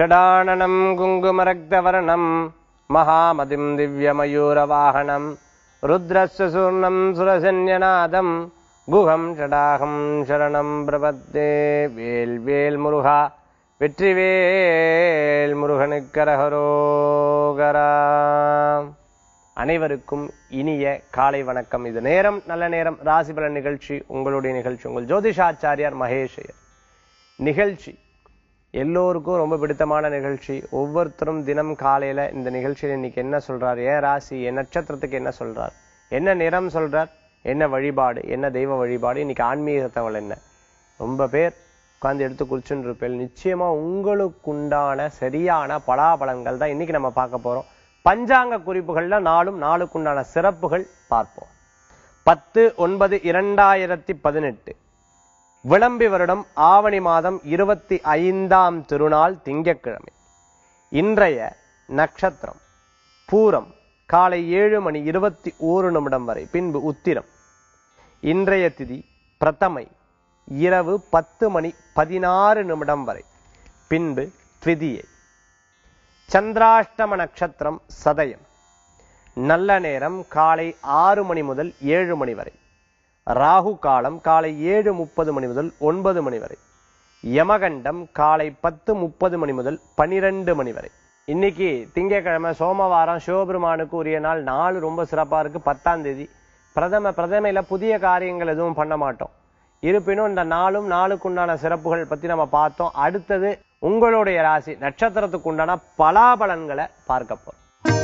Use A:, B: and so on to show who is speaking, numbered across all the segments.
A: ஷடானனம் குங்குமரக்தவர்ணம் மகாமதிம் திவ்யமயூரவாகனம் ருத்ரஸ்ய சூர்ணம் சுரசன்யநாதம் குஹம் ஷடாகம் சரணம் பிரபத்தே வேல் வேல் முருகா வெற்றிவேல் முருகனுக்கரகரோகரா அனைவருக்கும் இனிய காலை வணக்கம் இது நேரம் நல்ல நேரம் ராசிபலன் நிகழ்ச்சி உங்களுடைய நிகழ்ச்சி உங்கள் ஜோதிஷாச்சாரியார் மகேஷ் ஐயர் நிகழ்ச்சி எல்லோருக்கும் ரொம்ப பிடித்தமான நிகழ்ச்சி ஒவ்வொருத்தரும் தினம் காலையில இந்த நிகழ்ச்சியில இன்னைக்கு என்ன சொல்றார் ஏன் ராசி என் நட்சத்திரத்துக்கு என்ன சொல்றார் என்ன நிறம் சொல்றார் என்ன வழிபாடு என்ன தெய்வ வழிபாடு இன்னைக்கு ஆன்மீக தகவல் என்ன ரொம்ப பேர் உட்கார்ந்து எடுத்து குறிச்சுன்னு இருப்பேன் நிச்சயமா உங்களுக்குண்டான சரியான பலாபலன்கள் தான் இன்னைக்கு நம்ம பார்க்க போறோம் பஞ்சாங்க குறிப்புகள்ல நாளும் நாளுக்குண்டான சிறப்புகள் பார்ப்போம் பத்து ஒன்பது இரண்டாயிரத்தி பதினெட்டு விளம்பி வருடம் ஆவணி மாதம் இருபத்தி ஐந்தாம் திருநாள் திங்கட்கிழமை இன்றைய நட்சத்திரம் பூரம் காலை ஏழு மணி இருபத்தி ஓரு நிமிடம் வரை பின்பு உத்திரம் இன்றைய திதி பிரதமை இரவு பத்து மணி பதினாறு நிமிடம் வரை பின்பு த்விதியை சந்திராஷ்டம நட்சத்திரம் சதயம் நல்ல நேரம் காலை ஆறு மணி முதல் ஏழு மணி வரை ராகு காலம் காலை ஏழு முப்பது மணி முதல் ஒன்பது மணி வரை யமகண்டம் காலை பத்து முப்பது மணி முதல் பனிரெண்டு மணி வரை இன்னைக்கு திங்கட்கிழமை சோமவாரம் சிவபெருமானுக்கு உரிய நாள் நாள் ரொம்ப சிறப்பா இருக்கு பத்தாம் தேதி பிரதம பிரதமையில புதிய காரியங்கள் எதுவும் பண்ண மாட்டோம் இருப்பினும் இந்த நாளும் நாளுக்குண்டான சிறப்புகள் பத்தி நம்ம பார்த்தோம் அடுத்தது உங்களுடைய ராசி நட்சத்திரத்துக்கு உண்டான பலாபலன்களை பார்க்க போறோம்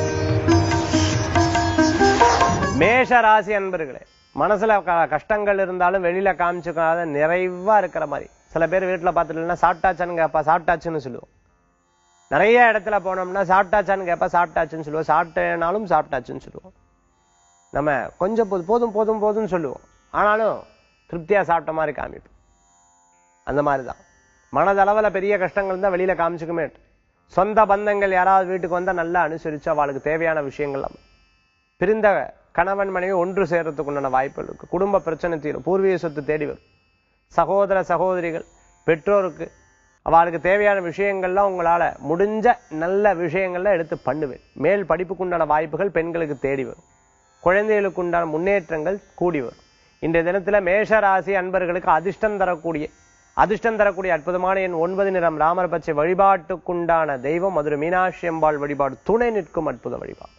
A: மேஷ ராசி அன்பர்களே மனசுல க- கஷ்டங்கள் இருந்தாலும் வெளியில காமிச்சுக்காத நிறைவா இருக்கிற மாதிரி சில பேர் வீட்டுல பார்த்துட்டுனா சாப்பிட்டாச்சான்னு கேப்பா சாப்பிட்டாச்சுன்னு சொல்லுவோம் நிறைய இடத்துல போனோம்னா சாப்பிட்டாச்சான்னு கேப்பா சாப்பிட்டாச்சுன்னு சொல்லுவோம் சாப்பிட்டேனாலும் சாப்பிட்டாச்சுன்னு சொல்லுவோம் நம்ம கொஞ்சம் போதும் போதும் போதும் போதும்னு சொல்லுவோம் ஆனாலும் திருப்தியா சாப்பிட்ட மாதிரி காமிப்போம் அந்த மாதிரி தான் மனதளவுல பெரிய கஷ்டங்கள் தான் வெளியில காமிச்சுக்குமே சொந்த பந்தங்கள் யாராவது வீட்டுக்கு வந்தா நல்லா அனுசரிச்சு அவளுக்கு தேவையான விஷயங்கள் நம்ம பிரிந்த கணவன் மனைவி ஒன்று சேர்றதுக்கு உண்டான வாய்ப்புகள் இருக்கு குடும்ப பிரச்சனை தீரும் பூர்வீக சொத்து தேடி வரும் சகோதர சகோதரிகள் பெற்றோருக்கு அவளுக்கு தேவையான விஷயங்கள்லாம் உங்களால முடிஞ்ச நல்ல விஷயங்கள்லாம் எடுத்து பண்ணுவேன் மேல் படிப்புக்கு உண்டான வாய்ப்புகள் பெண்களுக்கு தேடி வரும் குழந்தைகளுக்கு உண்டான முன்னேற்றங்கள் கூடி வரும் இன்றைய தினத்துல மேஷ ராசி அன்பர்களுக்கு அதிர்ஷ்டம் தரக்கூடிய அதிர்ஷ்டம் தரக்கூடிய அற்புதமான என் ஒன்பது நிறம் ராமர் பச்சை வழிபாட்டுக்குண்டான தெய்வம் மதுரை மீனாட்சி அம்பாள் வழிபாடு துணை நிற்கும் அற்புத வழிபாடு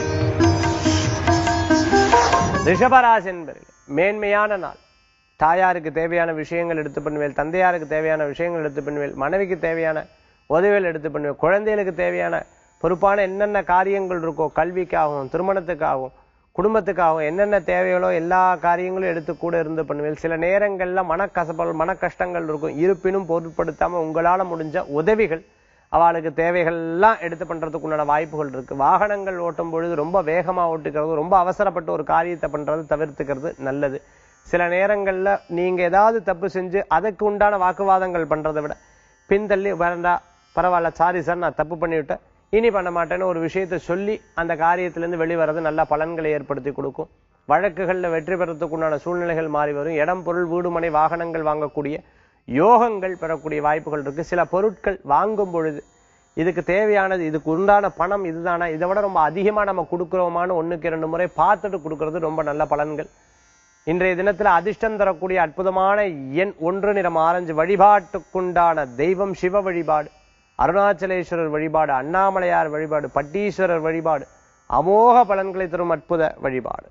A: ரிஷபராசி என்பது மேன்மையான நாள் தாயாருக்கு தேவையான விஷயங்கள் எடுத்து பண்ணுவேன் தந்தையாருக்கு தேவையான விஷயங்கள் எடுத்து பண்ணுவேன் மனைவிக்கு தேவையான உதவிகள் எடுத்து பண்ணுவேன் குழந்தைகளுக்கு தேவையான பொறுப்பான என்னென்ன காரியங்கள் இருக்கோ கல்விக்காகவும் திருமணத்துக்காகவும் குடும்பத்துக்காகவும் என்னென்ன தேவைகளோ எல்லா காரியங்களும் எடுத்து கூட இருந்து பண்ணுவேன் சில நேரங்கள்ல மனக்கசப்பல் மன கஷ்டங்கள் இருக்கும் இருப்பினும் பொருட்படுத்தாம உங்களால முடிஞ்ச உதவிகள் அவளுக்கு தேவைகள்லாம் எடுத்து பண்றதுக்கு உண்டான வாய்ப்புகள் இருக்கு வாகனங்கள் ஓட்டும் பொழுது ரொம்ப வேகமா ஓட்டுக்கிறது ரொம்ப அவசரப்பட்டு ஒரு காரியத்தை பண்றது தவிர்த்துக்கிறது நல்லது சில நேரங்கள்ல நீங்க ஏதாவது தப்பு செஞ்சு அதுக்கு உண்டான வாக்குவாதங்கள் பண்றதை விட பின்தள்ளி வேண்டா பரவாயில்ல சாரி சார் நான் தப்பு பண்ணிவிட்டேன் இனி பண்ண மாட்டேன்னு ஒரு விஷயத்தை சொல்லி அந்த காரியத்திலிருந்து வெளிவரது நல்ல பலன்களை ஏற்படுத்தி கொடுக்கும் வழக்குகள்ல வெற்றி பெறத்துக்கு உண்டான சூழ்நிலைகள் மாறி வரும் இடம் பொருள் வீடு மனை வாகனங்கள் வாங்கக்கூடிய யோகங்கள் பெறக்கூடிய வாய்ப்புகள் இருக்கு சில பொருட்கள் வாங்கும் பொழுது இதுக்கு தேவையானது இதுக்கு உண்டான பணம் இதுதானா இதை விட ரொம்ப அதிகமா நம்ம கொடுக்கிறோமான்னு ஒண்ணுக்கு இரண்டு முறை பார்த்துட்டு கொடுக்கறது ரொம்ப நல்ல பலன்கள் இன்றைய தினத்துல அதிர்ஷ்டம் தரக்கூடிய அற்புதமான எண் ஒன்று நிறம் ஆரஞ்சு வழிபாட்டுக்குண்டான தெய்வம் சிவ வழிபாடு அருணாச்சலேஸ்வரர் வழிபாடு அண்ணாமலையார் வழிபாடு பட்டீஸ்வரர் வழிபாடு அமோக பலன்களை தரும் அற்புத வழிபாடு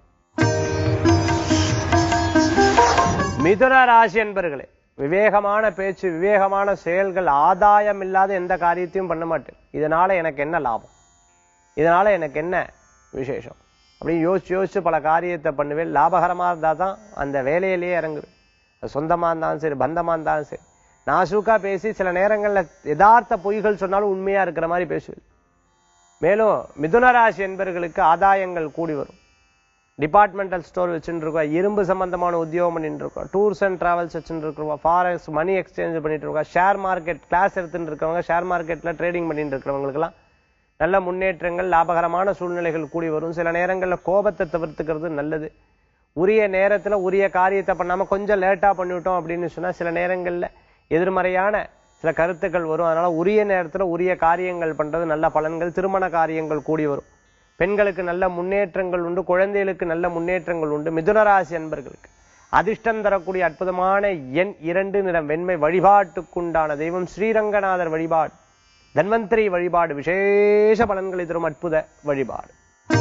A: மிதுன ராசி என்பர்களே விவேகமான பேச்சு விவேகமான செயல்கள் ஆதாயம் இல்லாத எந்த காரியத்தையும் பண்ண மாட்டேன் இதனால எனக்கு என்ன லாபம் இதனால எனக்கு என்ன விசேஷம் அப்படின்னு யோசிச்சு யோசிச்சு பல காரியத்தை பண்ணுவேன் லாபகரமா இருந்தா தான் அந்த வேலையிலேயே இறங்குவேன் அது சொந்தமா இருந்தாலும் சரி பந்தமா இருந்தாலும் சரி நாசூக்கா பேசி சில நேரங்கள்ல யதார்த்த பொய்கள் சொன்னாலும் உண்மையா இருக்கிற மாதிரி பேசுவேன் மேலும் மிதுன ராசி என்பவர்களுக்கு ஆதாயங்கள் கூடி வரும் டிபார்ட்மெண்டல் ஸ்டோர் வச்சுட்டு இருக்கோம் இரும்பு சம்பந்தமான உத்தியோகம் பண்ணிட்டு இருக்கோம் டூர்ஸ் அண்ட் டிராவல்ஸ் வச்சுட்டு இருக்கிறோம் ஃபாரெக்ஸ் மணி எக்ஸ்சேஞ்ச் பண்ணிட்டு இருக்கோம் ஷேர் மார்க்கெட் கிளாஸ் எடுத்துட்டு இருக்கவங்க ஷேர் மார்க்கெட்ல ட்ரேடிங் பண்ணிட்டு இருக்கிறவங்களுக்குலாம் நல்ல முன்னேற்றங்கள் லாபகரமான சூழ்நிலைகள் கூடி வரும் சில நேரங்கள்ல கோபத்தை தவிர்த்துக்கிறது நல்லது உரிய நேரத்துல உரிய காரியத்தை பண்ணாம கொஞ்சம் லேட்டா பண்ணிவிட்டோம் அப்படின்னு சொன்னா சில நேரங்கள்ல எதிர்மறையான சில கருத்துக்கள் வரும் அதனால உரிய நேரத்துல உரிய காரியங்கள் பண்றது நல்ல பலன்கள் திருமண காரியங்கள் கூடி வரும் பெண்களுக்கு நல்ல முன்னேற்றங்கள் உண்டு குழந்தைகளுக்கு நல்ல முன்னேற்றங்கள் உண்டு மிதுன ராசி அன்பர்களுக்கு அதிர்ஷ்டம் தரக்கூடிய அற்புதமான எண் இரண்டு நிறம் வெண்மை வழிபாட்டுக்குண்டான தெய்வம் ஸ்ரீரங்கநாதர் வழிபாடு தன்வந்திரி வழிபாடு விசேஷ பலன்களை தரும் அற்புத வழிபாடு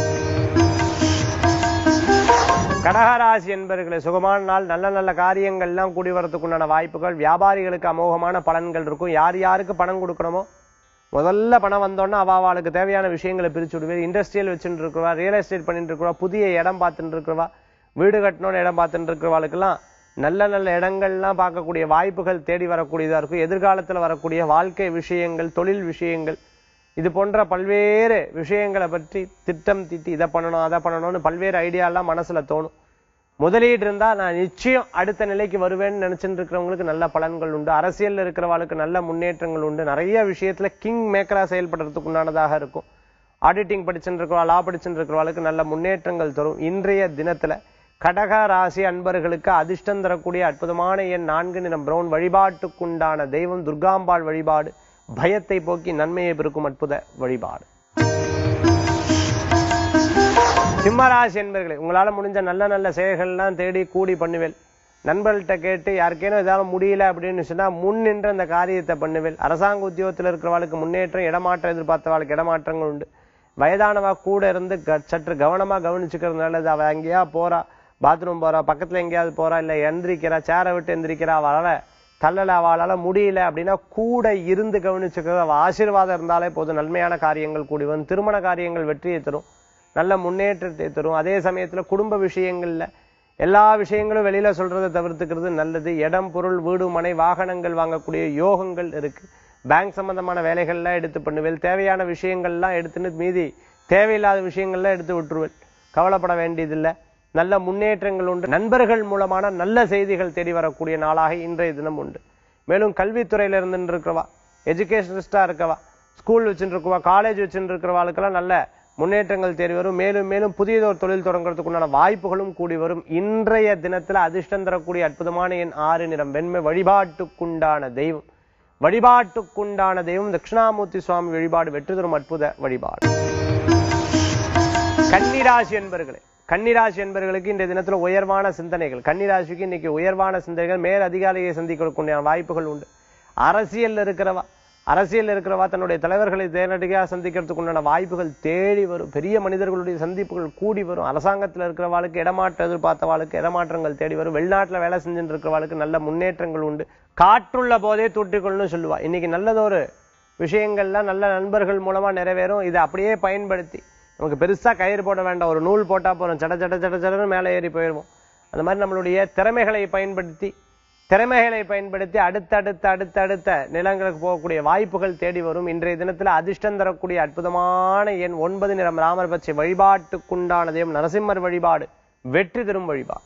A: கடகராசி என்பர்களை சுகமான நாள் நல்ல நல்ல காரியங்கள்லாம் கூடி வரதுக்குண்டான வாய்ப்புகள் வியாபாரிகளுக்கு அமோகமான பலன்கள் இருக்கும் யார் யாருக்கு பணம் கொடுக்கணுமோ முதல்ல பணம் வந்தோன்னா அவ அவளுக்கு தேவையான விஷயங்களை பிரிச்சு விடுவேன் இண்டஸ்ட்ரியல் வச்சுட்டு இருக்கிறவா ரியல் எஸ்டேட் பண்ணிட்டு இருக்கிறவா புதிய இடம் பார்த்துட்டு இருக்கிறவா வீடு கட்டணும்னு இடம் பார்த்துட்டு இருக்கிறவாளுக்கெல்லாம் நல்ல நல்ல இடங்கள்லாம் பார்க்கக்கூடிய வாய்ப்புகள் தேடி வரக்கூடியதா இருக்கும் எதிர்காலத்துல வரக்கூடிய வாழ்க்கை விஷயங்கள் தொழில் விஷயங்கள் இது போன்ற பல்வேறு விஷயங்களை பற்றி திட்டம் தீட்டி இதை பண்ணணும் அதை பண்ணணும்னு பல்வேறு ஐடியாலாம் மனசுல தோணும் முதலீடு இருந்தா நான் நிச்சயம் அடுத்த நிலைக்கு வருவேன்னு நினைச்சிட்டு இருக்கிறவங்களுக்கு நல்ல பலன்கள் உண்டு அரசியல்ல இருக்கிறவங்களுக்கு நல்ல முன்னேற்றங்கள் உண்டு நிறைய விஷயத்துல கிங் மேக்கரா செயல்படுறதுக்கு உண்டானதாக இருக்கும் ஆடிட்டிங் படிச்சுட்டு இருக்கிறவா லா படிச்சுட்டு இருக்கிறவங்களுக்கு நல்ல முன்னேற்றங்கள் தரும் இன்றைய தினத்துல கடக ராசி அன்பர்களுக்கு அதிர்ஷ்டம் தரக்கூடிய அற்புதமான எண் நான்கு நிறம் பிரவுன் வழிபாட்டுக்குண்டான தெய்வம் துர்காம்பாள் வழிபாடு பயத்தை போக்கி நன்மையை பெருக்கும் அற்புத வழிபாடு சிம்மராசி என்பர்களே உங்களால முடிஞ்ச நல்ல நல்ல செயல்கள்லாம் தேடி கூடி பண்ணுவேன் நண்பர்கள்ட்ட கேட்டு யாருக்கேனும் ஏதாவது முடியல அப்படின்னு சொன்னா முன் நின்று அந்த காரியத்தை பண்ணுவேன் அரசாங்க உத்தியோகத்தில் இருக்கிறவாளுக்கு முன்னேற்றம் இடமாற்றம் எதிர்பார்த்தவாளுக்கு இடமாற்றங்கள் உண்டு வயதானவா கூட இருந்து க- சற்று கவனமா கவனிச்சுக்கிறது நல்லது அவ எங்கேயா போறா பாத்ரூம் போறா பக்கத்துல எங்கேயாவது போறா இல்ல எந்திரிக்கிறா சேரை விட்டு எந்திரிக்கிறா அவளால தள்ளல அவளால முடியல அப்படின்னா கூட இருந்து கவனிச்சுக்கிறது அவ ஆசீர்வாதம் இருந்தாலே போதும் நன்மையான காரியங்கள் கூடி வரும் திருமண காரியங்கள் வெற்றியை தரும் நல்ல முன்னேற்றத்தை தரும் அதே சமயத்துல குடும்ப விஷயங்கள்ல எல்லா விஷயங்களும் வெளியில சொல்றதை தவிர்த்துக்கிறது நல்லது இடம் பொருள் வீடு மனை வாகனங்கள் வாங்கக்கூடிய யோகங்கள் இருக்கு பேங்க் சம்பந்தமான வேலைகள்லாம் எடுத்து பண்ணுவேன் தேவையான விஷயங்கள்லாம் எடுத்துன்னு மீதி தேவையில்லாத விஷயங்கள்லாம் எடுத்து விட்டுருவேன் கவலைப்பட வேண்டியதில்லை நல்ல முன்னேற்றங்கள் உண்டு நண்பர்கள் மூலமான நல்ல செய்திகள் தேடி வரக்கூடிய நாளாக இன்றைய தினம் உண்டு மேலும் கல்வித்துறையில இருந்து இருக்கிறவா எஜுகேஷனிஸ்டா இருக்கவா ஸ்கூல் வச்சுட்டு இருக்கவா காலேஜ் வச்சுட்டு இருக்கிறவாளுக்கெல்லாம் நல்ல முன்னேற்றங்கள் தேடி வரும் மேலும் மேலும் புதியதொரு தொழில் தொடங்குறதுக்கு உண்டான வாய்ப்புகளும் கூடி வரும் இன்றைய தினத்துல அதிர்ஷ்டம் தரக்கூடிய அற்புதமான எண் ஆறு நிறம் வெண்மை வழிபாட்டுக்குண்டான தெய்வம் வழிபாட்டுக்குண்டான தெய்வம் தட்சிணாமூர்த்தி சுவாமி வழிபாடு வெற்றி தரும் அற்புத வழிபாடு கன்னிராசி என்பர்களே கன்னிராசி என்பர்களுக்கு இந்த தினத்துல உயர்வான சிந்தனைகள் கன்னிராசிக்கு இன்னைக்கு உயர்வான சிந்தனைகள் மேல் அதிகாரியை சந்திக்கக்கூடிய வாய்ப்புகள் உண்டு அரசியல்ல இருக்கிறவா அரசியல் இருக்கிறவா தன்னுடைய தலைவர்களை தேனடியாக சந்திக்கிறதுக்கு உண்டான வாய்ப்புகள் தேடி வரும் பெரிய மனிதர்களுடைய சந்திப்புகள் கூடி வரும் அரசாங்கத்தில் இருக்கிறவாளுக்கு இடமாற்ற எதிர்பார்த்தவாளுக்கு இடமாற்றங்கள் தேடி வரும் வெளிநாட்டுல வேலை செஞ்சுட்டு இருக்கிறவாளுக்கு நல்ல முன்னேற்றங்கள் உண்டு காற்றுள்ள போதே தூட்டிக்கொள்னு சொல்லுவா இன்னைக்கு நல்லதொரு விஷயங்கள்லாம் நல்ல நண்பர்கள் மூலமா நிறைவேறும் இதை அப்படியே பயன்படுத்தி நமக்கு பெருசா கயிறு போட வேண்டாம் ஒரு நூல் போட்டா போதும் சட சட சட சடன்னு மேலே ஏறி போயிடுவோம் அந்த மாதிரி நம்மளுடைய திறமைகளை பயன்படுத்தி திறமைகளை பயன்படுத்தி அடுத்தடுத்த அடுத்தடுத்த நிலங்களுக்கு போகக்கூடிய வாய்ப்புகள் தேடி வரும் இன்றைய தினத்துல அதிர்ஷ்டம் தரக்கூடிய அற்புதமான எண் ஒன்பது நிறம் ராமர் பச்சை வழிபாட்டுக்குண்டான தெய்வம் நரசிம்மர் வழிபாடு வெற்றி தரும் வழிபாடு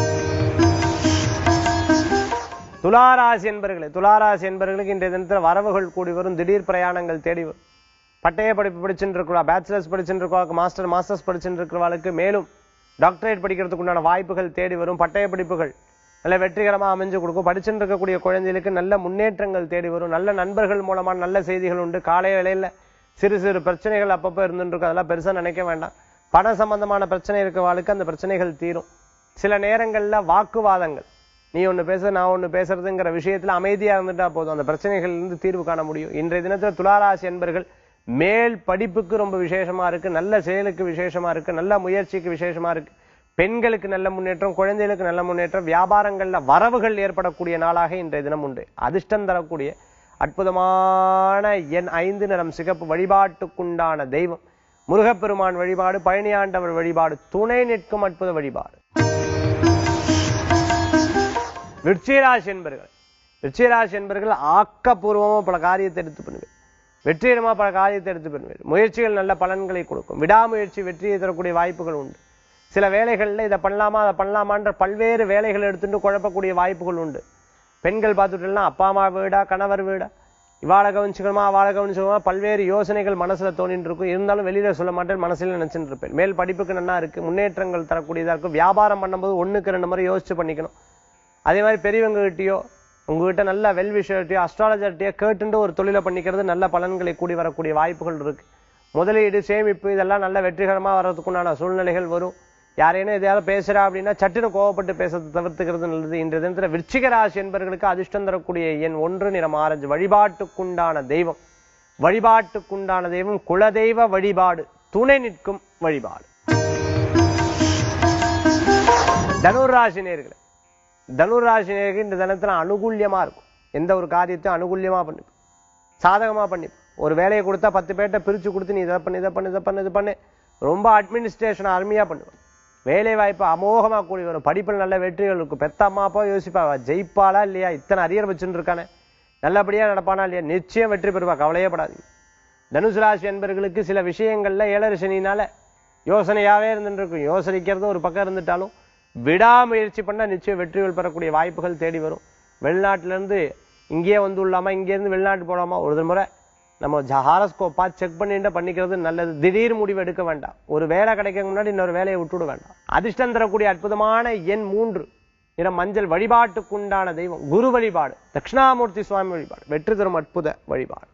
A: துளாராசி என்பர்களே துளாராசி என்பர்களுக்கு இன்றைய தினத்துல வரவுகள் கூடி வரும் திடீர் பிரயாணங்கள் தேடி வரும் பட்டய படிப்பு படிச்சுட்டு இருக்கிறவா பேச்சுலர்ஸ் படிச்சுட்டு இருக்கிறவா மாஸ்டர் மாஸ்டர்ஸ் படிச்சுட்டு இருக்கிறவாளுக்கு மேலும் டாக்டரேட் படிக்கிறதுக்கு உண்டான வாய்ப்புகள் தேடி வரும் பட்டய படிப்புகள் நல்ல வெற்றிகரமா அமைஞ்சு கொடுக்கும் படிச்சுட்டு இருக்கக்கூடிய குழந்தைகளுக்கு நல்ல முன்னேற்றங்கள் தேடி வரும் நல்ல நண்பர்கள் மூலமா நல்ல செய்திகள் உண்டு காலை வேளையில சிறு சிறு பிரச்சனைகள் அப்பப்போ இருந்துட்டு இருக்கும் அதெல்லாம் பெருசா நினைக்க வேண்டாம் பண சம்பந்தமான பிரச்சனை இருக்கிறவாளுக்கு அந்த பிரச்சனைகள் தீரும் சில நேரங்கள்ல வாக்குவாதங்கள் நீ ஒண்ணு பேச நான் ஒண்ணு பேசுறதுங்கிற விஷயத்துல அமைதியா இருந்துட்டா போதும் அந்த பிரச்சனைகள் இருந்து தீர்வு காண முடியும் இன்றைய தினத்துல துளாராசி என்பர்கள் மேல் படிப்புக்கு ரொம்ப விசேஷமா இருக்கு நல்ல செயலுக்கு விசேஷமா இருக்கு நல்ல முயற்சிக்கு விசேஷமா இருக்கு பெண்களுக்கு நல்ல முன்னேற்றம் குழந்தைகளுக்கு நல்ல முன்னேற்றம் வியாபாரங்கள்ல வரவுகள் ஏற்படக்கூடிய நாளாக இன்றைய தினம் உண்டு அதிர்ஷ்டம் தரக்கூடிய அற்புதமான எண் ஐந்து நிறம் சிகப்பு வழிபாட்டுக்குண்டான தெய்வம் முருகப்பெருமான் வழிபாடு பழனியாண்டவர் வழிபாடு துணை நிற்கும் அற்புத வழிபாடு விருச்சிகராசி என்பர்கள் விருச்சிகராசி என்பர்கள் ஆக்கப்பூர்வமா பல காரியத்தை எடுத்து பண்ணுவேன் வெற்றிகரமா பல காரியத்தை எடுத்து பண்ணுவேன் முயற்சிகள் நல்ல பலன்களை கொடுக்கும் விடாமுயற்சி வெற்றியை தரக்கூடிய வாய்ப்புகள் உண்டு சில வேலைகள்ல இதை பண்ணலாமா அதை பண்ணலாமான்ற பல்வேறு வேலைகள் எடுத்துட்டு குழப்பக்கூடிய வாய்ப்புகள் உண்டு பெண்கள் பார்த்துட்டோம்னா அப்பா அம்மா வீடா கணவர் வீடா இவாளை கவனிச்சுக்கணுமா அவளை கவனிச்சுக்கணுமா பல்வேறு யோசனைகள் மனசுல தோணிட்டு இருக்கும் இருந்தாலும் வெளியில சொல்ல மாட்டேன் மனசுல நினைச்சுட்டு இருப்பேன் மேல் படிப்புக்கு நல்லா இருக்கு முன்னேற்றங்கள் தரக்கூடியதா இருக்கும் வியாபாரம் பண்ணும்போது ஒண்ணுக்கு ரெண்டு முறை யோசிச்சு பண்ணிக்கணும் அதே மாதிரி பெரியவங்க கிட்டயோ உங்ககிட்ட நல்ல வெல் விஷயத்தையோ அஸ்ட்ராலஜர்ட்டையோ கேட்டுண்டு ஒரு தொழிலை பண்ணிக்கிறது நல்ல பலன்களை கூடி வரக்கூடிய வாய்ப்புகள் இருக்கு முதலீடு சேமிப்பு இதெல்லாம் நல்ல வெற்றிகரமா வர்றதுக்குண்டான சூழ்நிலைகள் வரும் யாரேனும் எதையாவது பேசுறா அப்படின்னா சட்டுன்னு கோவப்பட்டு பேசுறதை தவிர்த்துக்கிறது நல்லது இன்றைய தினத்துல விருச்சிக ராசி என்பவர்களுக்கு அதிர்ஷ்டம் தரக்கூடிய எண் ஒன்று நிறம் ஆரஞ்சு வழிபாட்டுக்குண்டான தெய்வம் வழிபாட்டுக்குண்டான தெய்வம் குலதெய்வ வழிபாடு துணை நிற்கும் வழிபாடு தனுராசி நேர்களே தனுராசி நேர்கள் இந்த தினத்துல அனுகூல்யமா இருக்கும் எந்த ஒரு காரியத்தையும் அனுகூல்யமா பண்ணி சாதகமா பண்ணி ஒரு வேலையை கொடுத்தா பத்து பேர்ட்ட பிரிச்சு கொடுத்து நீ இதை பண்ணு இதை பண்ணு இதை பண்ணு இது பண்ணு ரொம்ப அட்மினிஸ்ட்ரேஷன் அருமையா பண்ணுவேன் வேலை வாய்ப்பு அமோகமா கூடி வரும் படிப்பில் நல்ல வெற்றிகள் இருக்கும் பெத்த அம்மா அப்பா யோசிப்பா அவ ஜெயிப்பாளா இல்லையா இத்தனை அரியர் வச்சுட்டு இருக்கானே நல்லபடியா நடப்பானா இல்லையா நிச்சயம் வெற்றி பெறுவா கவலையே படாதீங்க தனுசு ராசி என்பர்களுக்கு சில விஷயங்கள்ல ஏழரை சனினால யோசனையாவே இருந்துட்டு இருக்கும் யோசனைக்கிறது ஒரு பக்கம் இருந்துட்டாலும் விடாமுயற்சி பண்ணா நிச்சயம் வெற்றிகள் பெறக்கூடிய வாய்ப்புகள் தேடி வரும் வெளிநாட்டுல இருந்து இங்கேயே வந்து உள்ளாமா இங்கே இருந்து வெளிநாட்டு போலாமா ஒரு முறை நம்ம ஹாரஸ்கோப் பார்த்து செக் பண்ணிட்டு பண்ணிக்கிறது நல்லது திடீர் முடிவு எடுக்க வேண்டாம் ஒரு வேலை கிடைக்க முன்னாடி இன்னொரு வேலையை விட்டுவிட வேண்டாம் அதிர்ஷ்டம் தரக்கூடிய அற்புதமான எண் மூன்று நிறம் மஞ்சள் வழிபாட்டுக்குண்டான தெய்வம் குரு வழிபாடு தட்சிணாமூர்த்தி சுவாமி வழிபாடு வெற்றி தரும் அற்புத வழிபாடு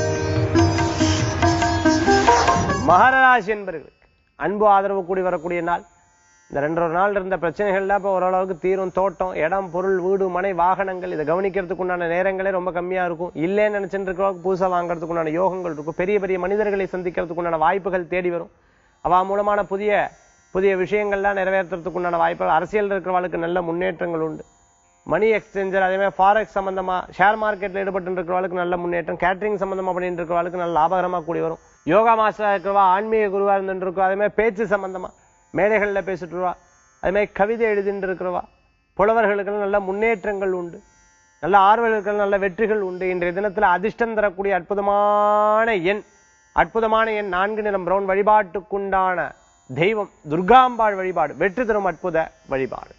A: மகராசி என்பவர்களுக்கு அன்பு ஆதரவு கூடி வரக்கூடிய நாள் இந்த ரெண்டரை நாள் இருந்த பிரச்சனைகள்லாம் இப்போ ஓரளவுக்கு தீரும் தோட்டம் இடம் பொருள் வீடு மனை வாகனங்கள் இதை கவனிக்கிறதுக்கு உண்டான நேரங்களே ரொம்ப கம்மியா இருக்கும் இல்லைன்னு நினைச்சிட்டு இருக்கிறவங்க புதுசா வாங்குறதுக்கு உண்டான யோகங்கள் இருக்கும் பெரிய பெரிய மனிதர்களை சந்திக்கிறதுக்கு உண்டான வாய்ப்புகள் தேடி வரும் அவ மூலமான புதிய புதிய விஷயங்கள்லாம் நிறைவேற்றுறதுக்கு உண்டான வாய்ப்புகள் அரசியல் இருக்கிறவளுக்கு நல்ல முன்னேற்றங்கள் உண்டு மணி எக்ஸ்சேஞ்சர் அதே மாதிரி ஃபாரெக்ஸ் சம்பந்தமா ஷேர் மார்க்கெட்ல ஈடுபட்டு இருக்கிறவளுக்கு நல்ல முன்னேற்றம் கேட்டரிங் சம்பந்தமா பண்ணிட்டு இருக்கிறவளுக்கு நல்ல லாபகரமா கூடி வரும் யோகா மாஸ்டரா இருக்கிறவா ஆன்மீக குருவா இருந்துட்டு இருக்கவா அதே மாதிரி பேச்சு சம்பந்தமா மேடைகள்ல பேசிட்டு வருவா அதே மாதிரி கவிதை எழுதிட்டு இருக்கிறவா புலவர்களுக்கு நல்ல முன்னேற்றங்கள் உண்டு நல்ல ஆர்வலர்களுக்கு நல்ல வெற்றிகள் உண்டு இன்றைய தினத்துல அதிர்ஷ்டம் தரக்கூடிய அற்புதமான எண் அற்புதமான எண் நான்கு நிறம் பிரவுன் வழிபாட்டுக்குண்டான தெய்வம் துர்காம்பாள் வழிபாடு வெற்றி தரும் அற்புத வழிபாடு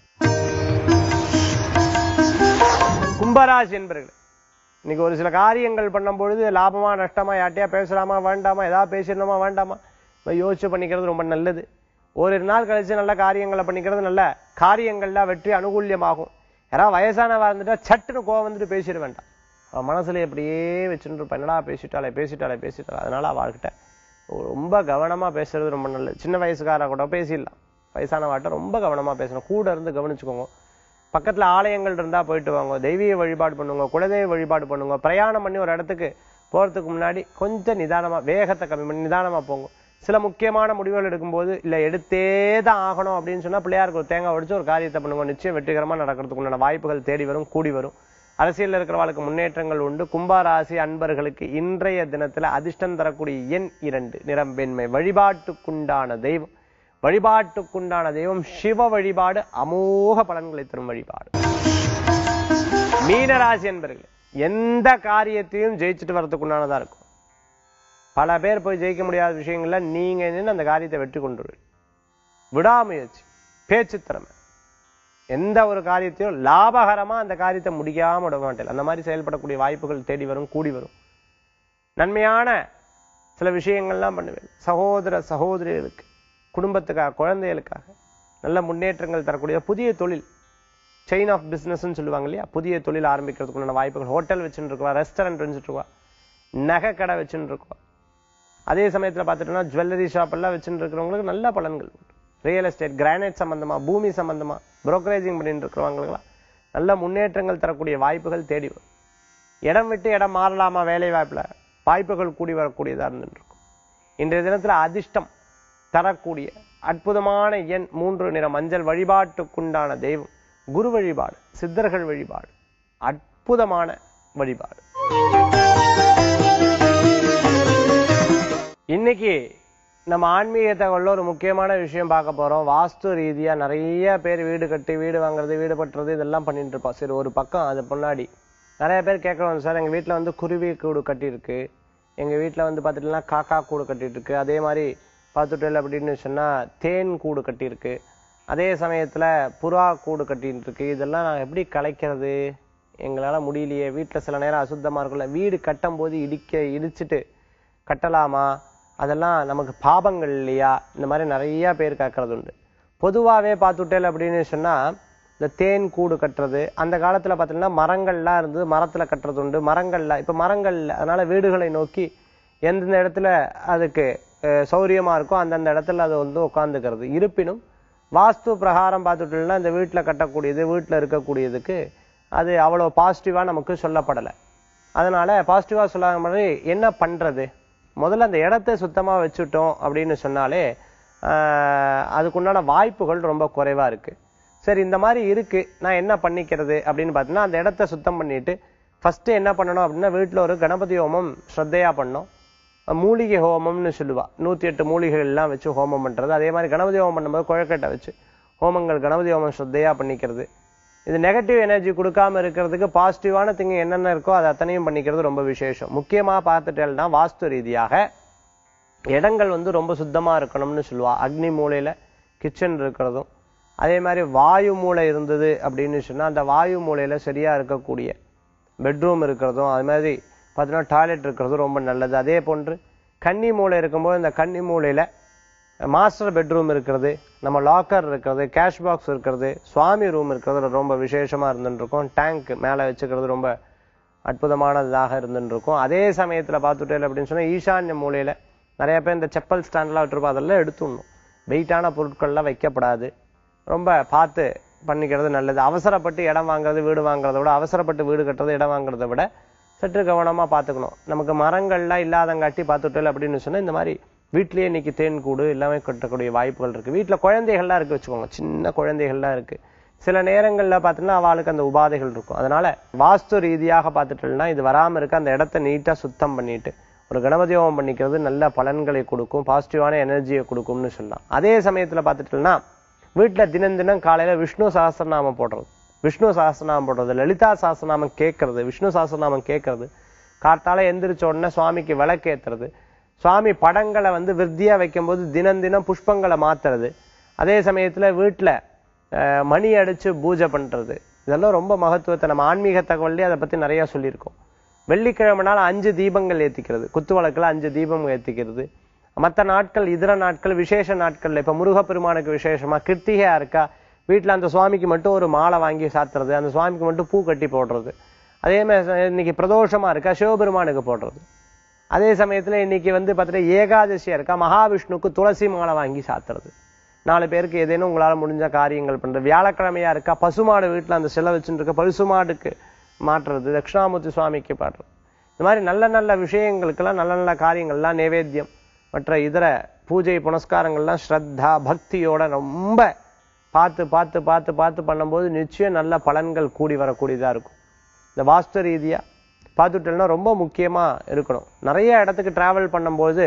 A: கும்பராசி என்பர்கள் இன்னைக்கு ஒரு சில காரியங்கள் பண்ணும் பொழுது லாபமா நஷ்டமா யார்ட்டையா பேசலாமா வேண்டாமா ஏதாவது பேசிடணுமா வேண்டாமா நம்ம யோசிச்சு பண்ணிக்கிறது ரொம்ப நல்லது ஓரிரு நாள் கழிச்சு நல்ல காரியங்களை பண்ணிக்கிறது நல்ல காரியங்கள்ல வெற்றி அனுகூல்யமாகும் யாராவது வயசானவா இருந்துட்டா சட்டுன்னு கோவம் வந்துட்டு பேசிட வேண்டாம் அவன் மனசுல எப்படியே வச்சுட்டு இருப்பா என்னடா பேசிட்டாளே பேசிட்டாளே பேசிட்டாளே அதனால அவள்கிட்ட ரொம்ப கவனமா பேசுறது ரொம்ப நல்லது சின்ன வயசுக்காரா கூட பேசிடலாம் வயசானவாட்ட ரொம்ப கவனமா பேசணும் கூட இருந்து கவனிச்சுக்கோங்க பக்கத்துல ஆலயங்கள் இருந்தா போயிட்டு வாங்க தெய்வீக வழிபாடு பண்ணுங்க குலதெய்வ வழிபாடு பண்ணுங்க பிரயாணம் பண்ணி ஒரு இடத்துக்கு போறதுக்கு முன்னாடி கொஞ்சம் நிதானமா வேகத்தை கம்மி பண்ணி நிதானமா போங்க சில முக்கியமான முடிவுகள் எடுக்கும்போது இல்ல எடுத்தே தான் ஆகணும் அப்படின்னு சொன்னா பிள்ளையாருக்கு ஒரு தேங்காய் உடைச்சு ஒரு காரியத்தை பண்ணுங்க நிச்சயம் வெற்றிகரமா நடக்கிறதுக்கு உண்டான வாய்ப்புகள் தேடி வரும் கூடி வரும் அரசியல்ல இருக்கிறவர்களுக்கு முன்னேற்றங்கள் உண்டு கும்பராசி அன்பர்களுக்கு இன்றைய தினத்துல அதிர்ஷ்டம் தரக்கூடிய எண் இரண்டு நிறம் வெண்மை வழிபாட்டுக்குண்டான தெய்வம் வழிபாட்டுக்குண்டான தெய்வம் சிவ வழிபாடு அமோக பலன்களை தரும் வழிபாடு மீனராசி என்பர்கள் எந்த காரியத்தையும் ஜெயிச்சுட்டு வர்றதுக்குண்டானதா இருக்கும் பல பேர் போய் ஜெயிக்க முடியாத விஷயங்கள்ல நீங்க நின்று அந்த காரியத்தை வெற்றி கொண்டு வருவீங்க. விடாமுயற்சி பேச்சு திறமை எந்த ஒரு காரியத்தையும் லாபகரமா அந்த காரியத்தை முடிக்காம விட மாட்டேன் அந்த மாதிரி செயல்படக்கூடிய வாய்ப்புகள் தேடி வரும் கூடி வரும் நன்மையான சில விஷயங்கள்லாம் பண்ணுவேன் சகோதர சகோதரிகளுக்கு குடும்பத்துக்காக குழந்தைகளுக்காக நல்ல முன்னேற்றங்கள் தரக்கூடிய புதிய தொழில் செயின் ஆஃப் பிசினஸ்னு சொல்லுவாங்க இல்லையா புதிய தொழில் ஆரம்பிக்கிறதுக்குண்டான வாய்ப்புகள் ஹோட்டல் வச்சுட்டு இருக்கவா ரெஸ்டாரண்ட் வச்சுட்டு இருக்கவா நகை கடை வச்சுட்டு இருக்கவா அதே சமயத்துல பார்த்துட்டோம்னா ஜுவல்லரி ஷாப் எல்லாம் வச்சுட்டு இருக்கிறவங்களுக்கு நல்ல பலன்கள் உண்டு ரியல் எஸ்டேட் கிரானைட் சம்பந்தமா பூமி சம்பந்தமா புரோக்கரேஜிங் பண்ணிட்டு இருக்கிறவங்களுக்குலாம் நல்ல முன்னேற்றங்கள் தரக்கூடிய வாய்ப்புகள் தேடி வரும் இடம் விட்டு இடம் மாறலாமா வேலை வாய்ப்புல வாய்ப்புகள் கூடி வரக்கூடியதா இருந்துட்டு இருக்கும் இன்றைய தினத்துல அதிர்ஷ்டம் தரக்கூடிய அற்புதமான எண் மூன்று நிற மஞ்சள் வழிபாட்டுக்குண்டான தெய்வம் குரு வழிபாடு சித்தர்கள் வழிபாடு அற்புதமான வழிபாடு இன்னைக்கு நம்ம ஆன்மீக தகவல்ல ஒரு முக்கியமான விஷயம் பார்க்க போறோம் வாஸ்து ரீதியா நிறைய பேர் வீடு கட்டி வீடு வாங்குறது வீடு பட்டுறது இதெல்லாம் பண்ணிட்டு இருப்போம் சரி ஒரு பக்கம் அது முன்னாடி நிறைய பேர் கேட்கறோம் சார் எங்க வீட்ல வந்து குருவி கூடு கட்டியிருக்கு எங்க வீட்ல வந்து பார்த்துட்டுனா காக்கா கூடு கட்டிட்டு இருக்கு அதே மாதிரி பார்த்துட்டு அப்படின்னு சொன்னா தேன் கூடு கட்டியிருக்கு அதே சமயத்துல புறா கூடு கட்டிட்டு இருக்கு இதெல்லாம் நான் எப்படி கலைக்கிறது எங்களால முடியலையே வீட்ல சில நேரம் அசுத்தமா இருக்கும்ல வீடு கட்டும் போது இடிக்க இடிச்சிட்டு கட்டலாமா அதெல்லாம் நமக்கு பாபங்கள் இல்லையா இந்த மாதிரி நிறைய பேர் கேட்கறது உண்டு பொதுவாவே பார்த்துட்டேல் அப்படின்னு சொன்னா இந்த தேன் கூடு கட்டுறது அந்த காலத்துல பார்த்தீங்கன்னா மரங்கள்லாம் இருந்து மரத்துல கட்டுறது உண்டு மரங்கள்ல இப்ப மரங்கள் இல்ல. அதனால வீடுகளை நோக்கி எந்தெந்த இடத்துல அதுக்கு அஹ், சௌரியமா இருக்கோ அந்தந்த இடத்துல அது வந்து உட்காந்துக்கிறது இருப்பினும் வாஸ்து பிரகாரம் பார்த்துட்டோம்னா இந்த வீட்டுல கட்டக்கூடியது வீட்டுல இருக்கக்கூடியதுக்கு அது அவ்வளவு பாசிட்டிவா நமக்கு சொல்லப்படலை அதனால பாசிட்டிவா சொல்லாத மாதிரி என்ன பண்றது முதல்ல அந்த இடத்த சுத்தமா வச்சுட்டோம் அப்படின்னு சொன்னாலே ஆஹ், அதுக்குண்டான வாய்ப்புகள் ரொம்ப குறைவா இருக்கு சரி இந்த மாதிரி இருக்கு நான் என்ன பண்ணிக்கிறது அப்படின்னு பார்த்தீங்கன்னா அந்த இடத்த சுத்தம் பண்ணிட்டு ஃபர்ஸ்ட் என்ன பண்ணணும் அப்படின்னா வீட்டுல ஒரு கணபதி ஹோமம் ஸ்ரத்தையா பண்ணோம் மூலிகை ஹோமம்னு சொல்லுவா நூத்தி எட்டு மூலிகைகள் எல்லாம் வச்சு ஹோமம் பண்றது அதே மாதிரி கணபதி ஹோமம் பண்ணும்போது குழக்கட்டை வச்சு ஹோமங்கள் கணபதி ஹோமம் ஸ்ரத்தையா பண்ணிக்கிறது இது நெகட்டிவ் எனர்ஜி கொடுக்காம இருக்கிறதுக்கு பாசிட்டிவான திங்க் என்னென்ன இருக்கோ அது அத்தனையும் பண்ணிக்கிறது ரொம்ப விசேஷம் முக்கியமா பார்த்துட்டேன்னா வாஸ்து ரீதியாக இடங்கள் வந்து ரொம்ப சுத்தமா இருக்கணும்னு சொல்லுவா அக்னி மூலையில கிச்சன் இருக்கிறதும் அதே மாதிரி வாயு மூலை இருந்தது அப்படின்னு சொன்னா அந்த வாயு மூலையில சரியா இருக்கக்கூடிய பெட்ரூம் இருக்கிறதும் அது மாதிரி பார்த்தீங்கன்னா டாய்லெட் இருக்கிறதும் ரொம்ப நல்லது அதே போன்று கன்னி மூலை இருக்கும்போது இந்த கன்னி மூலையில மாஸ்டர் பெட்ரூம் இருக்கிறது நம்ம லாக்கர் இருக்கிறது கேஷ் பாக்ஸ் இருக்கிறது சுவாமி ரூம் இருக்கிறது ரொம்ப விசேஷமா இருந்துட்டு இருக்கும் டேங்க் மேல வச்சுக்கிறது ரொம்ப அற்புதமானதாக இருந்துட்டு இருக்கும் அதே சமயத்துல பார்த்துட்டே அப்படின்னு சொன்னா ஈசான்ய மூலையில நிறைய பேர் இந்த செப்பல் ஸ்டாண்ட்லாம் விட்டுருப்போம் அதெல்லாம் எடுத்துடணும் வெயிட்டான பொருட்கள்லாம் வைக்கப்படாது ரொம்ப பார்த்து பண்ணிக்கிறது நல்லது அவசரப்பட்டு இடம் வாங்குறது வீடு வாங்குறத விட அவசரப்பட்டு வீடு கட்டுறது இடம் வாங்குறதை விட சற்று கவனமா பார்த்துக்கணும் நமக்கு மரங்கள்லாம் இல்லாதங்காட்டி பார்த்துட்டோம் அப்படின்னு சொன்னா இந்த மாதிரி வீட்லயே இன்னைக்கு தேன் கூடு எல்லாமே கட்டக்கூடிய வாய்ப்புகள் இருக்கு வீட்டுல குழந்தைகள்லாம் இருக்கு வச்சுக்கோங்க சின்ன குழந்தைகள்லாம் இருக்கு சில நேரங்கள்ல பார்த்தீங்கன்னா அவளுக்கு அந்த உபாதைகள் இருக்கும் அதனால வாஸ்து ரீதியாக பார்த்துட்டோம்னா இது வராம இருக்க அந்த இடத்த நீட்டா சுத்தம் பண்ணிட்டு ஒரு கணபதி ஹோமம் பண்ணிக்கிறது நல்ல பலன்களை கொடுக்கும் பாசிட்டிவான எனர்ஜியை கொடுக்கும்னு சொல்லலாம் அதே சமயத்துல பார்த்துட்டோம்னா வீட்டுல தினம் தினம் காலையில விஷ்ணு சஹஸ்ரநாமம் போடுறது விஷ்ணு சஹஸ்ரநாமம் போடுறது லலிதா சஹஸ்ரநாமம் கேட்கறது விஷ்ணு சஹஸ்ரநாமம் கேட்கறது காத்தால எந்திரிச்ச உடனே சுவாமிக்கு விளக்கேத்துறது சுவாமி படங்களை வந்து விருத்தியா வைக்கும்போது தினம் தினம் புஷ்பங்களை மாத்துறது அதே சமயத்துல வீட்டுல அஹ், மணி அடிச்சு பூஜை பண்றது இதெல்லாம் ரொம்ப மகத்துவத்தை நம்ம ஆன்மீக தகவல்லே அதை பத்தி நிறைய சொல்லியிருக்கோம் வெள்ளிக்கிழமை நாள் அஞ்சு தீபங்கள் ஏத்திக்கிறது குத்து விளக்குல அஞ்சு தீபம் ஏத்திக்கிறது மற்ற நாட்கள் இதர நாட்கள் விசேஷ நாட்கள்ல இப்ப முருகப்பெருமானுக்கு விசேஷமா கிருத்திகையா இருக்கா வீட்டுல அந்த சுவாமிக்கு மட்டும் ஒரு மாலை வாங்கி சாத்துறது அந்த சுவாமிக்கு மட்டும் பூ கட்டி போடுறது அதே மாதிரி இன்னைக்கு பிரதோஷமா இருக்கா சிவபெருமானுக்கு போடுறது அதே சமயத்துல இன்னைக்கு வந்து பார்த்தீங்கன்னா ஏகாதசியா இருக்கா மகாவிஷ்ணுக்கு துளசி மாலை வாங்கி சாத்துறது நாலு பேருக்கு ஏதேனும் உங்களால முடிஞ்ச காரியங்கள் பண்றது வியாழக்கிழமையா இருக்கா பசுமாடு வீட்டுல அந்த சிலை வச்சுட்டு இருக்க பசுமாடுக்கு மாற்றுறது தட்சிணாமூர்த்தி சுவாமிக்கு பாடுறது இந்த மாதிரி நல்ல நல்ல விஷயங்களுக்கெல்லாம் நல்ல நல்ல காரியங்கள்லாம் நைவேத்தியம் மற்ற இதர பூஜை புனஸ்காரங்கள்லாம் ஸ்ரத்தா பக்தியோட ரொம்ப பார்த்து பார்த்து பார்த்து பார்த்து பண்ணும்போது நிச்சயம் நல்ல பலன்கள் கூடி வரக்கூடியதா இருக்கும் இந்த வாஸ்து ரீதியா பார்த்துட்டோம்னா ரொம்ப முக்கியமா இருக்கணும் நிறைய இடத்துக்கு டிராவல் பண்ணும்போது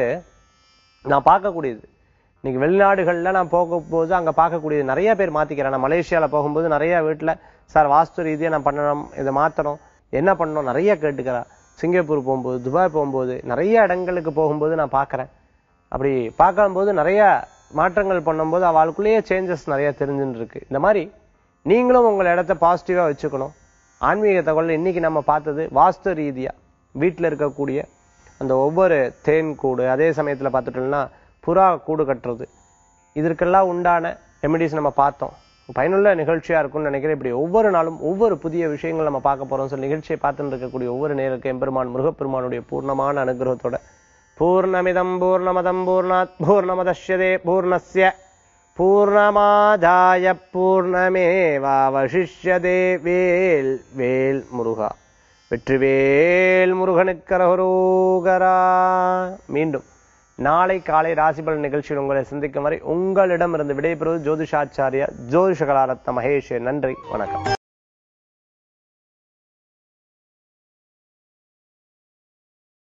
A: நான் பார்க்கக்கூடியது இன்னைக்கு வெளிநாடுகள்ல நான் போகும்போது அங்க பார்க்கக்கூடியது நிறைய பேர் மாத்திக்கிறேன் நான் மலேசியால போகும்போது நிறைய வீட்டுல சார் வாஸ்து ரீதியா நான் பண்ணணும் இதை மாத்தணும் என்ன பண்ணணும் நிறைய கேட்டுக்கிறா சிங்கப்பூர் போகும்போது துபாய் போகும்போது நிறைய இடங்களுக்கு போகும்போது நான் பார்க்கறேன் அப்படி பார்க்கும்போது நிறைய மாற்றங்கள் பண்ணும்போது அவளுக்குள்ளேயே சேஞ்சஸ் நிறைய தெரிஞ்சுன்னு இருக்கு இந்த மாதிரி நீங்களும் உங்கள் இடத்த பாசிட்டிவா வச்சுக்கணும் ஆன்மீக தகவல் இன்னைக்கு நம்ம பார்த்தது வாஸ்து ரீதியா வீட்டில் இருக்கக்கூடிய அந்த ஒவ்வொரு தேன் கூடு அதே சமயத்துல பார்த்துட்டோம்னா புறா கூடு கட்டுறது இதற்கெல்லாம் உண்டான ரெமெடிஸ் நம்ம பார்த்தோம் பயனுள்ள நிகழ்ச்சியா இருக்கும்னு நினைக்கிறேன் இப்படி ஒவ்வொரு நாளும் ஒவ்வொரு புதிய விஷயங்கள் நம்ம பார்க்க போறோம் சொல்லி நிகழ்ச்சியை பார்த்துட்டு இருக்கக்கூடிய ஒவ்வொரு நேருக்கு எம்பெருமான் முருகப்பெருமானுடைய பூர்ணமான அனுகிரகத்தோட பூர்ணமிதம் பூர்ணமதம் பூர்ணாத் பூர்ணமதஷ்யதே பூர்ணஸ்ய பூர்ணமாதாய பூர்ணமேவாவசிஷ்யதே வேல் வேல் முருகா வெற்றிவேல் முருகனுக்கரகரோகரா மீண்டும் நாளை காலை ராசிபலன் நிகழ்ச்சியில் உங்களை சந்திக்கும் வரை உங்களிடமிருந்து விடைபெறுவது ஜோதிஷாச்சாரியா ஜோதிஷகலாரத்ன மகேஷ் நன்றி வணக்கம்